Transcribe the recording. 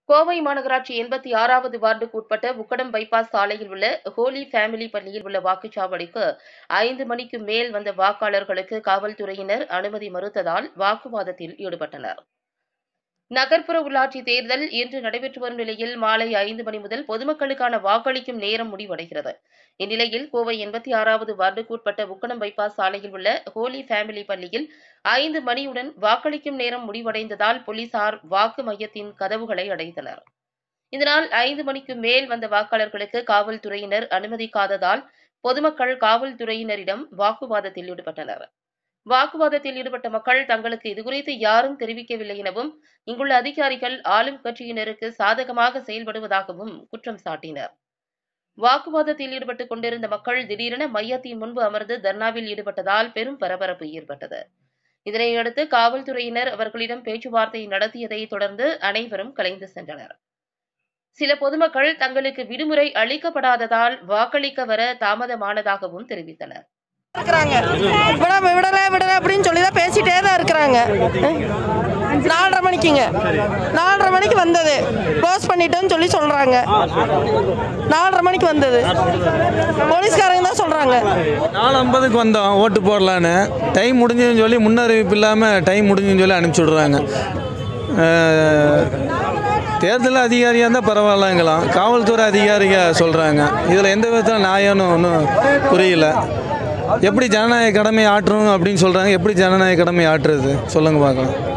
கோவை மாநகராட்சி எண்பத்தி ஆறாவது வார்டுக்கு உட்பட்ட உக்கடம் பைபாஸ் சாலையில் உள்ள ஹோலி ஃபேமிலி பள்ளியில் உள்ள வாக்குச்சாவடிக்கு ஐந்து மணிக்கு மேல் வந்த வாக்காளர்களுக்கு காவல்துறையினர் அனுமதி மறுத்ததால் வாக்குவாதத்தில் ஈடுபட்டனர் நகர்ப்புற உள்ளாட்சி தேர்தல் இன்று நடைபெற்று வரும் நிலையில் மாலை ஐந்து மணி முதல் பொதுமக்களுக்கான வாக்களிக்கும் நேரம் முடிவடைகிறது இந்நிலையில் கோவை எண்பத்தி ஆறாவது வார்டுக்கு உட்பட்ட உக்கடம் பைபாஸ் சாலையில் உள்ள ஹோலி ஃபேமிலி பள்ளியில் ஐந்து மணியுடன் வாக்களிக்கும் நேரம் முடிவடைந்ததால் போலீசார் வாக்கு மையத்தின் கதவுகளை அடைத்தனர் இதனால் ஐந்து மணிக்கு மேல் வந்த வாக்காளர்களுக்கு காவல்துறையினர் அனுமதிக்காததால் பொதுமக்கள் காவல்துறையினரிடம் வாக்குவாதத்தில் ஈடுபட்டனர் வாக்குவாதத்தில் ஈடுபட்ட மக்கள் தங்களுக்கு இதுகுறித்து யாரும் தெரிவிக்கவில்லை எனவும் இங்குள்ள அதிகாரிகள் ஆளும் கட்சியினருக்கு சாதகமாக செயல்படுவதாகவும் குற்றம் சாட்டினர் வாக்குவாதத்தில் ஈடுபட்டுக் கொண்டிருந்த மக்கள் திடீரென மையத்தின் முன்பு அமர்ந்து தர்ணாவில் ஈடுபட்டதால் பெரும் பரபரப்பு ஏற்பட்டது இதனையடுத்து காவல்துறையினர் அவர்களிடம் பேச்சுவார்த்தை நடத்தியதை தொடர்ந்து அனைவரும் கலைந்து சென்றனர் சில பொதுமக்கள் தங்களுக்கு விடுமுறை அளிக்கப்படாததால் வாக்களிக்க வர தாமதமானதாகவும் தெரிவித்தனர் இருக்கிறாங்க விட விடலை விடலை அப்படின்னு சொல்லி தான் பேசிட்டே தான் இருக்கிறாங்க நாலரை மணிக்குங்க நாலரை மணிக்கு வந்தது க்ளோஸ் பண்ணிட்டோன்னு சொல்லி சொல்கிறாங்க நாலரை மணிக்கு வந்தது போலீஸ்காரங்க தான் சொல்கிறாங்க நாலு ஐம்பதுக்கு வந்தோம் ஓட்டு போடலான்னு டைம் முடிஞ்சுன்னு சொல்லி முன்னறிவிப்பு இல்லாமல் டைம் முடிஞ்சுன்னு சொல்லி அனுப்பிச்சி விட்றாங்க அஹ், தேர்தல் அதிகாரியாக இருந்தால் பரவாயில்லங்களாம் காவல்துறை அதிகாரிக சொல்கிறாங்க இதில் எந்த விதத்தில் நியாயம்னு ஒன்றும் புரியல எப்படி ஜனநாயக கடமை ஆற்றணும் அப்படின்னு சொல்கிறாங்க எப்படி ஜனநாயக கடமை ஆற்றுறது சொல்லுங்க பார்க்கலாம்